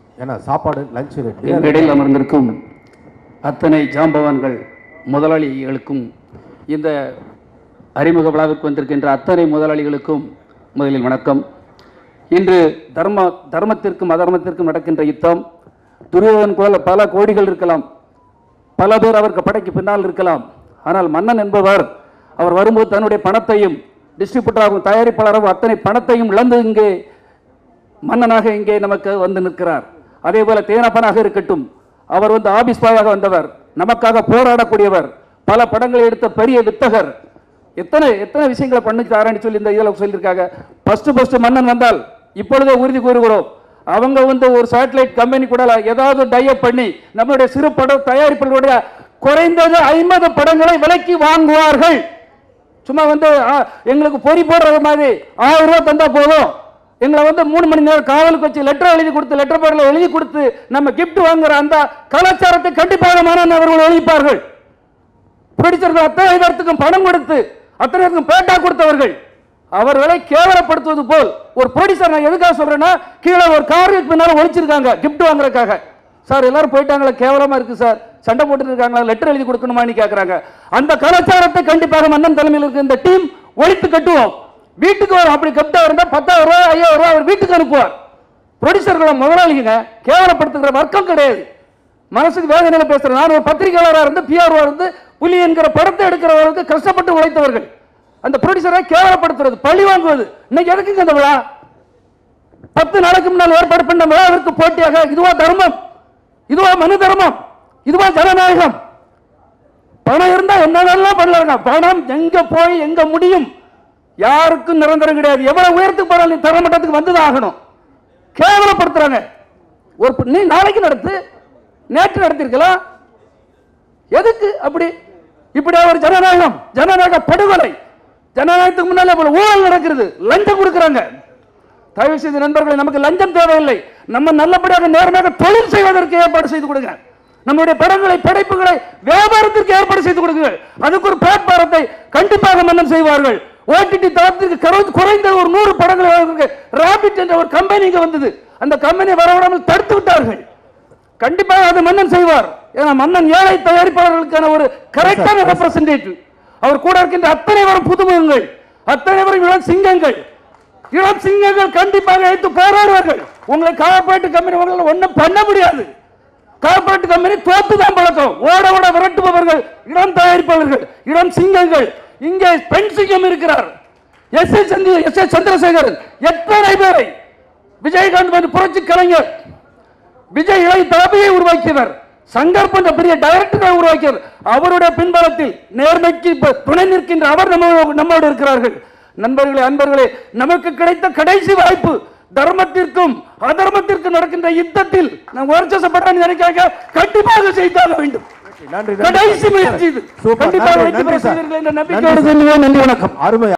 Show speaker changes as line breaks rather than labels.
ஏன்னா சாப்பாடு லஞ்ச்
எங்களிடையில் அமர்ந்திருக்கும் அத்தனை ஜாம்பவான்கள் முதலாளிகளுக்கும் இந்த அறிமுக விழாவிற்கு வந்திருக்கின்ற அத்தனை முதலாளிகளுக்கும் முதலில் வணக்கம் இன்று தர்ம தர்மத்திற்கும் அதர்மத்திற்கும் நடக்கின்ற யுத்தம் துரியோதன் போல பல கோடிகள் இருக்கலாம் பல பேர் அவருக்கு படைக்கு பின்னால் இருக்கலாம் ஆனால் மன்னன் என்பவர் அவர் வரும்போது தன்னுடைய பணத்தையும் டிஸ்ட்ரிபியூட்டராகவும் தயாரிப்பாளராகவும் அத்தனை பணத்தையும் இழந்து இங்கே மன்னனாக இங்கே நமக்கு வந்து நிற்கிறார் அதே போல தேனப்பனாக இருக்கட்டும் அவர் வந்து ஆபீஸ் பாயாக வந்தவர் நமக்காக போராடக்கூடியவர் பல படங்களை எடுத்த பெரிய வித்தகர் எத்தனை எத்தனை விஷயங்களை பண்ணித்தாரன்னு சொல்லி இந்த இதில் சொல்லியிருக்காங்க ஃபர்ஸ்ட் ஃபர்ஸ்ட் மன்னன் வந்தால் இப்பொழுதே உறுதி கூறுகிறோம் அவங்க வந்து ஒரு சேட்டலைட் கம்பெனி கூட ஏதாவது டைப் பண்ணி நம்மளுடைய சிறு படம் தயாரிப்புகளுடைய குறைந்தது ஐம்பது படங்களை விலைக்கு வாங்குவார்கள் சும்மா வந்து ஆ, எங்களுக்கு பொறி போடுறது மாதிரி ஆயிரம் ரூபாய் தந்தா போதும் எங்களை வந்து மூணு மணி நேரம் காவலுக்கு வச்சு லெட்டர் எழுதி கொடுத்து லெட்டர் பேரில் எழுதி கொடுத்து நம்ம கிஃப்ட் வாங்குற அந்த கலாச்சாரத்தை கண்டிப்பாக மன்னன் அவர்கள் ஒழிப்பார்கள் ப்ரொடியூசர்கள் அத்தனை பேர்த்துக்கும் பணம் கொடுத்து அத்தனை பேருக்கும் பேட்டா கொடுத்தவர்கள் அவர்களை கேவலப்படுத்துவது போல் ஒரு ப்ரொடியூசர் நான் எதுக்காக சொல்றேன்னா கீழே ஒரு காருக்கு பின்னால ஒழிச்சிருக்காங்க கிஃப்ட் வாங்குறதுக்காக சார் எல்லாரும் போயிட்டாங்களா கேவலமா இருக்கு சார் சண்டை போட்டுட்டு இருக்காங்களா லெட்டர் எழுதி கொடுக்கணுமான்னு கேட்கறாங்க அந்த கலாச்சாரத்தை கண்டிப்பாக மன்னன் தலைமையில் இருக்க இந்த டீம் ஒழித்து கட்டுவோம் வீட்டுக்கு வரும் அப்படி கப்டா இருந்தா பத்தாயிரம் ரூபாய் ஐயாயிரம் ரூபாய் அவர் வீட்டுக்கு அனுப்புவார் ப்ரொடியூசர்களை முதலாளிங்க கேவலப்படுத்துகிற வர்க்கம் கிடையாது மனசுக்கு வேதனையில பேசுறேன் நான் ஒரு பத்திரிகையாளராக இருந்து பிஆர்ஓ இருந்து புலி என்கிற படத்தை எடுக்கிறவர்களுக்கு கஷ்டப்பட்டு உழைத்தவர்கள் அந்த ப்ரொடியூசரை கேவலப்படுத்துறது பழி வாங்குவது இன்னைக்கு எதுக்குங்க இந்த விழா பத்து நாளைக்கு முன்னால் ஏற்பாடு பண்ண விழாவிற்கு போட்டியாக இதுவா தர்மம் இதுவா மனு தர்மம் இதுவா ஜனநாயகம் பணம் இருந்தா என்னென்னலாம் பண்ணலாங்க பணம் எங்க போய் எங்க முடியும் யாருக்கும் நிரந்தரம் கிடையாது எவ்வளவு உயரத்துக்கு போனாலும் நீ தரமட்டத்துக்கு வந்துதான் ஆகணும் கேவலப்படுத்துறாங்க ஒரு ப- நீ நாளைக்கு நடத்து நேற்று நடத்திருக்கலாம் எதுக்கு அப்படி இப்படி ஒரு ஜனநாயகம் ஜனநாயக படுகொலை ஜனநாயகத்துக்கு முன்னாலே போல ஊழல் நடக்கிறது லஞ்சம் கொடுக்குறாங்க தயவு செய்து நண்பர்களே நமக்கு லஞ்சம் தேவையில்லை நம்ம நல்லபடியாக நேர்மையாக தொழில் செய்வதற்கு ஏற்பாடு செய்து கொடுங்க நம்முடைய படங்களை படைப்புகளை வியாபாரத்திற்கு ஏற்பாடு செய்து கொடுங்க அதுக்கு ஒரு பிளாட்பாரத்தை கண்டிப்பாக மன்னன் செய்வார்கள் ஓடிடி தளத்திற்கு கரு- குறைந்த ஒரு நூறு படங்களை ராபிட் என்ற ஒரு கம்பெனி இங்க வந்தது அந்த கம்பெனி வரவிடாமல் தடுத்து விட்டார்கள் கண்டிப்பாக அது மன்னன் செய்வார் ஏன்னா மன்னன் ஏழை தயாரிப்பாளர்களுக்கான ஒரு கரெக்டான ரெப்ரசன்டேட்டிவ் அவர் கூட இருக்கின்ற அத்தனை வரும் புதுமுகங்கள் அத்தனை வரும் இளம் சிங்கங்கள் இளம் சிங்கங்கள் கண்டிப்பாக எடுத்து போராடுவார்கள் உங்களை கார்பரேட் கம்பெனி உங்களை ஒண்ணும் பண்ண முடியாது கார்பரேட் கம்பெனி தோத்து தான் பழக்கம் ஓட ஓட விரட்டுபவர்கள் இளம் தயாரிப்பவர்கள் இளம் சிங்கங்கள் இங்கே பெண் சிங்கம் இருக்கிறார் S A Chandra S A Chandrasekaran எத்தனை பேரை விஜயகாந்த் வந்து புரட்சி கலைஞர் விஜய் இளை தளபதியை உருவாக்கியவர் சங்கர் போன்ற பெரிய டைரக்டரை உருவாக்கியவர் அவருடைய பின்பலத்தில் நேர்மைக்கு இப்ப துணை நிற்கின்ற அவர் நம்ம நம்மோடு இருக்கிறார்கள் நண்பர்களே அன்பர்களே நமக்கு கிடைத்த கடைசி வாய்ப்பு தர்மத்திற்கும் அதர்மத்திற்கும் நடக்கின்ற யுத்தத்தில் நாம் உணர்ச்சப்பட்ட நினைக்காக கண்டிப்பாக செய்தாக வேண்டும்
நன்றி
கடைசி முயற்சி இது
சூப்பர்.
கண்டிப்பாக
நன்றி,
வெற்றி
நன்றி
பெற
சார்.
செய்வீர்கள் என்ற
நன்றி
நம்பிக்கையோடு சொல்லுவேன் நன்றி வணக்கம்
அருமை